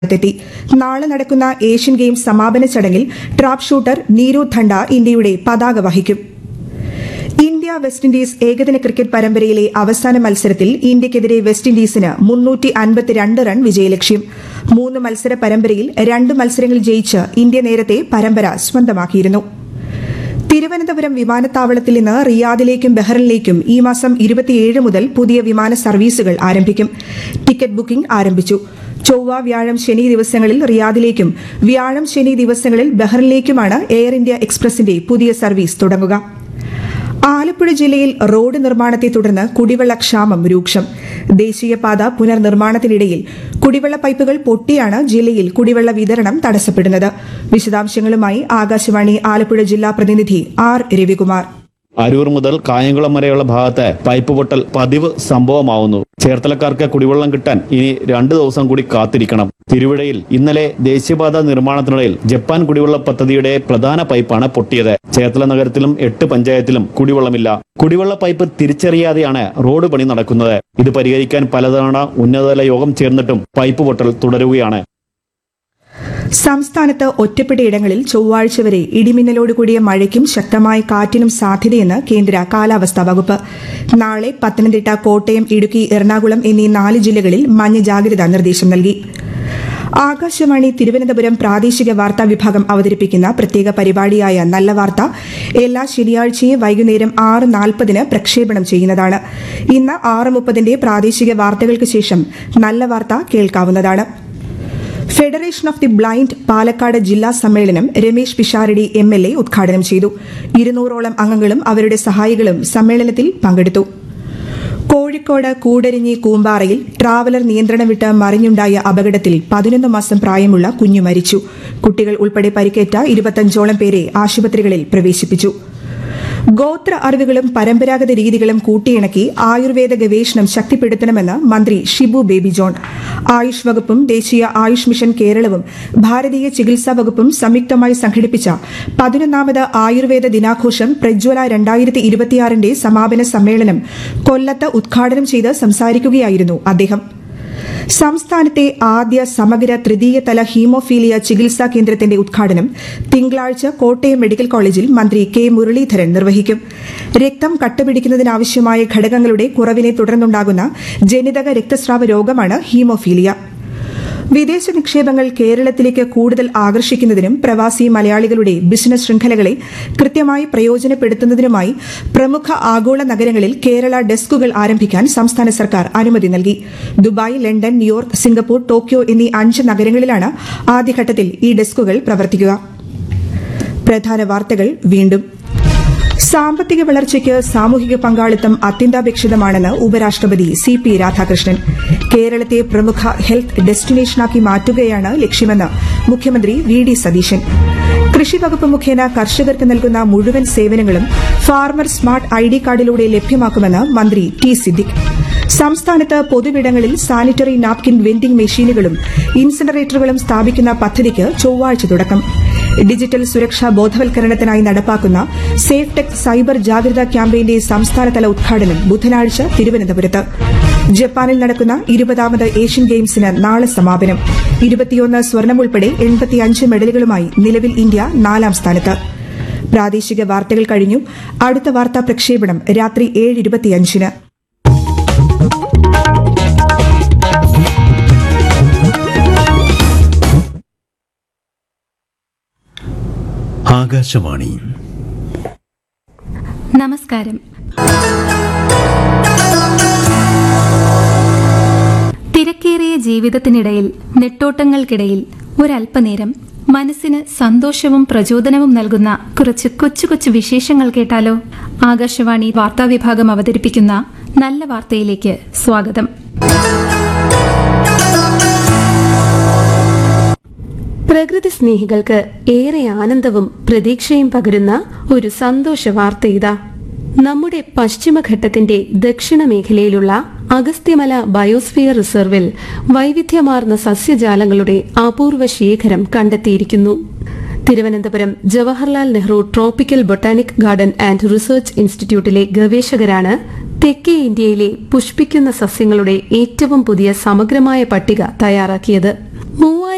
ത്തെത്തി നാളെ നടക്കുന്ന Asian games സമാപന ചടങ്ങിൽ ട്രാപ്പ് ഷൂട്ടർ നീരു ധണ്ട ഇന്ത്യയുടെ പതാക വഹിക്കും ഇന്ത്യ വെസ്റ്റ് ഇൻഡീസ് ഏകദിന ക്രിക്കറ്റ് പരമ്പരയിലെ അവസാന മത്സരത്തിൽ ഇന്ത്യയ്ക്കെതിരെ വെസ്റ്റ് ഇൻഡീസിന് മുന്നൂറ്റി അൻപത്തിരണ്ട് റൺ വിജയലക്ഷ്യം മൂന്ന് മത്സര പരമ്പരയിൽ രണ്ട് മത്സരങ്ങൾ ജയിച്ച് ഇന്ത്യ നേരത്തെ പരമ്പര സ്വന്തമാക്കിയിരുന്നു തിരുവനന്തപുരം വിമാനത്താവളത്തിൽ നിന്ന് റിയാദിലേക്കും ബഹ്റിനിലേക്കും ഈ മാസം ഇരുപത്തിയേഴ് മുതൽ പുതിയ വിമാന സർവീസുകൾ ആരംഭിക്കും ടിക്കറ്റ് ബുക്കിംഗ് ആരംഭിച്ചു ചൊവ്വ വ്യാഴം ശനി ദിവസങ്ങളിൽ റിയാദിലേക്കും വ്യാഴം ശനി ദിവസങ്ങളിൽ ബഹ്റിനിലേക്കുമാണ് എയർ ഇന്ത്യ എക്സ്പ്രസിന്റെ പുതിയ സർവീസ് തുടങ്ങുക ആലപ്പുഴ ജില്ലയിൽ റോഡ് നിർമ്മാണത്തെ തുടർന്ന് കുടിവെള്ള ക്ഷാമം രൂക്ഷം ദേശീയപാത പുനർനിർമ്മാണത്തിനിടയിൽ കുടിവെള്ള പൈപ്പുകൾ പൊട്ടിയാണ് ജില്ലയിൽ കുടിവെള്ള വിതരണം തടസ്സപ്പെടുന്നത് വിശദാംശങ്ങളുമായി ആകാശവാണി ആലപ്പുഴ ജില്ലാ പ്രതിനിധി ആർ രവികുമാർ അരൂർ മുതൽ കായംകുളം വരെയുള്ള ഭാഗത്ത് പൈപ്പ് പൊട്ടൽ പതിവ് സംഭവമാവുന്നു ചേർത്തലക്കാർക്ക് കുടിവെള്ളം കിട്ടാൻ ഇനി രണ്ടു ദിവസം കൂടി കാത്തിരിക്കണം തിരുവിഴയിൽ ഇന്നലെ ദേശീയപാത നിർമ്മാണത്തിനിടയിൽ ജപ്പാൻ കുടിവെള്ള പദ്ധതിയുടെ പ്രധാന പൈപ്പാണ് പൊട്ടിയത് ചേർത്തല നഗരത്തിലും എട്ട് പഞ്ചായത്തിലും കുടിവെള്ളമില്ല കുടിവെള്ള പൈപ്പ് തിരിച്ചറിയാതെയാണ് റോഡ് പണി നടക്കുന്നത് ഇത് പരിഹരിക്കാൻ പലതവണ ഉന്നതതല യോഗം ചേർന്നിട്ടും പൈപ്പ് പൊട്ടൽ തുടരുകയാണ് സംസ്ഥാനത്ത് ഒറ്റപ്പെട്ടയിടങ്ങളിൽ ചൊവ്വാഴ്ച വരെ ഇടിമിന്നലോട് കൂടിയ മഴയ്ക്കും ശക്തമായ കാറ്റിനും സാധ്യതയെന്ന് കേന്ദ്ര കാലാവസ്ഥാ വകുപ്പ് നാളെ പത്തനംതിട്ട കോട്ടയം ഇടുക്കി എറണാകുളം എന്നീ നാല് ജില്ലകളിൽ മഞ്ഞ ജാഗ്രതാ നിർദ്ദേശം നൽകി ആകാശവാണി തിരുവനന്തപുരം പ്രാദേശിക വാർത്താ വിഭാഗം അവതരിപ്പിക്കുന്ന പ്രത്യേക പരിപാടിയായ നല്ല വാർത്ത എല്ലാ ശനിയാഴ്ചയും വൈകുന്നേരം ആറ് നാൽപ്പതിന് പ്രക്ഷേപണം ചെയ്യുന്നതാണ് ഇന്ന് ആറ് മുപ്പതിന്റെ പ്രാദേശിക വാർത്തകൾക്ക് ശേഷം നല്ല വാർത്ത കേൾക്കാവുന്നതാണ് federation of the blind Palakkad ജില്ലാ സമ്മേളനം Ramesh Pisharody M L A ഉദ്ഘാടനം ചെയ്തു ഇരുന്നൂറോളം അംഗങ്ങളും അവരുടെ സഹായികളും സമ്മേളനത്തിൽ പങ്കെടുത്തു കോഴിക്കോട് കൂടരിഞ്ഞി കൂമ്പാറയിൽ ട്രാവലർ നിയന്ത്രണം വിട്ട് മറിഞ്ഞുണ്ടായ അപകടത്തിൽ പതിനൊന്ന് മാസം പ്രായമുള്ള കുഞ്ഞു മരിച്ചു കുട്ടികൾ ഉൾപ്പെടെ പരിക്കേറ്റ ഇരുപത്തഞ്ചോളം പേരെ ആശുപത്രികളിൽ പ്രവേശിപ്പിച്ചു ഗോത്ര അറിവുകളും പരമ്പരാഗത രീതികളും കൂട്ടിയിണക്കി ആയുർവേദ ഗവേഷണം ശക്തിപ്പെടുത്തണമെന്ന് മന്ത്രി ഷിബു ബേബി ജോൺ ആയുഷ് വകുപ്പും ദേശീയ ആയുഷ് മിഷൻ കേരളവും ഭാരതീയ ചികിത്സാ വകുപ്പും സംയുക്തമായി സംഘടിപ്പിച്ച പതിനൊന്നാമത് ആയുർവേദ ദിനാഘോഷം പ്രജ്വല രണ്ടായിരത്തി ഇരുപത്തിയാറിന്റെ സമാപന സമ്മേളനം കൊല്ലത്ത് ഉദ്ഘാടനം ചെയ്ത് സംസാരിക്കുകയായിരുന്നു അദ്ദേഹം സംസ്ഥാനത്തെ ആദ്യ സമഗ്ര തൃതീയ തല ഹീമോഫീലിയ ചികിത്സാ കേന്ദ്രത്തിന്റെ ഉദ്ഘാടനം തിങ്കളാഴ്ച കോട്ടയം മെഡിക്കൽ കോളേജിൽ മന്ത്രി കെ മുരളീധരൻ നിർവഹിക്കും രക്തം കട്ടപിടിക്കുന്നതിനാവശ്യമായ ഘടകങ്ങളുടെ കുറവിനെ തുടർന്നുണ്ടാകുന്ന ജനിതക രക്തസ്രാവ രോഗമാണ് ഹീമോഫീലിയ വിദേശ നിക്ഷേപങ്ങൾ കേരളത്തിലേക്ക് കൂടുതൽ ആകർഷിക്കുന്നതിനും പ്രവാസി മലയാളികളുടെ ബിസിനസ് ശൃംഖലകളെ കൃത്യമായി പ്രയോജനപ്പെടുത്തുന്നതിനുമായി പ്രമുഖ ആഗോള നഗരങ്ങളിൽ കേരള ഡെസ്കുകൾ ആരംഭിക്കാൻ സംസ്ഥാന സർക്കാർ അനുമതി നൽകി Dubai London New York Singapore Tokyo എന്നീ അഞ്ച് നഗരങ്ങളിലാണ് ആദ്യഘട്ടത്തിൽ ഈ ഡെസ്കുകൾ പ്രവർത്തിക്കുക പ്രധാന വാർത്തകൾ വീണ്ടും സാമ്പത്തിക വളർച്ചയ്ക്ക് സാമൂഹിക പങ്കാളിത്തം അത്യന്താപേക്ഷിതമാണെന്ന് ഉപരാഷ്ട്രപതി സി പി രാധാകൃഷ്ണൻ കേരളത്തെ പ്രമുഖ ഹെൽത്ത് ഡെസ്റ്റിനേഷനാക്കി മാറ്റുകയാണ് ലക്ഷ്യമെന്ന് മുഖ്യമന്ത്രി വി ഡി സതീശൻ കൃഷി വകുപ്പ് മുഖേന കർഷകർക്ക് നൽകുന്ന മുഴുവൻ സേവനങ്ങളും ഫാർമർ സ്മാർട്ട് ഐ ഡി കാർഡിലൂടെ ലഭ്യമാക്കുമെന്ന് മന്ത്രി ടി സിദ്ദിഖ് സംസ്ഥാനത്ത് പൊതുവിടങ്ങളിൽ സാനിറ്ററി നാപ്കിൻ വെൻഡിംഗ് മെഷീനുകളും ഇൻസിനറേറ്ററുകളും സ്ഥാപിക്കുന്ന പദ്ധതിക്ക് ചൊവ്വാഴ്ച തുടക്കം ഡിജിറ്റൽ സുരക്ഷാ ബോധവൽക്കരണത്തിനായി നടപ്പാക്കുന്ന സേഫ് ടെക് സൈബർ ജാഗ്രതാ ക്യാമ്പയിന്റെ സംസ്ഥാനതല ഉദ്ഘാടനം ബുധനാഴ്ച തിരുവനന്തപുരത്ത് ജപ്പാനിൽ നടക്കുന്ന ഇരുപതാമത് ഏഷ്യൻ ഗെയിംസിന് നാളെ സമാപനം ഇരുപത്തിയൊന്ന് സ്വർണം ഉൾപ്പെടെ എൺപത്തിയഞ്ച് മെഡലുകളുമായി നിലവിൽ ഇന്ത്യ നാലാം സ്ഥാനത്ത് പ്രാദേശിക വാർത്തകൾ കഴിഞ്ഞു അടുത്ത വാർത്താ പ്രക്ഷേപണം രാത്രി ഏഴ് ഇരുപത്തിയഞ്ചിന് ആകാശവാണി നമസ്കാരം തിരക്കേറിയ ജീവിതത്തിനിടയിൽ നെട്ടോട്ടങ്ങൾക്കിടയിൽ ഒരല്പനേരം മനസ്സിന് സന്തോഷവും പ്രചോദനവും നൽകുന്ന കുറച്ച് കൊച്ചു കൊച്ചു വിശേഷങ്ങൾ കേട്ടാലോ ആകാശവാണി വാർത്താവിഭാഗം അവതരിപ്പിക്കുന്ന നല്ല വാർത്തയിലേക്ക് സ്വാഗതം പ്രകൃതി സ്നേഹികൾക്ക് ഏറെ ആനന്ദവും പ്രതീക്ഷയും പകരുന്ന ഒരു സന്തോഷ വാർത്ത ഇതാ നമ്മുടെ പശ്ചിമഘട്ടത്തിന്റെ ദക്ഷിണ മേഖലയിലുള്ള അഗസ്ത്യമല ബയോസ്ഫിയർ റിസർവിൽ വൈവിധ്യമാർന്ന സസ്യജാലങ്ങളുടെ അപൂർവ ശേഖരം കണ്ടെത്തിയിരിക്കുന്നു Thiruvananthapuram Jawaharlal Nehru tropical botanic garden and research ഇൻസ്റ്റിറ്റ്യൂട്ടിലെ ഗവേഷകരാണ് തെക്കേ ഇന്ത്യയിലെ പുഷ്പിക്കുന്ന സസ്യങ്ങളുടെ ഏറ്റവും പുതിയ സമഗ്രമായ പട്ടിക തയ്യാറാക്കിയത് മൂവായിരം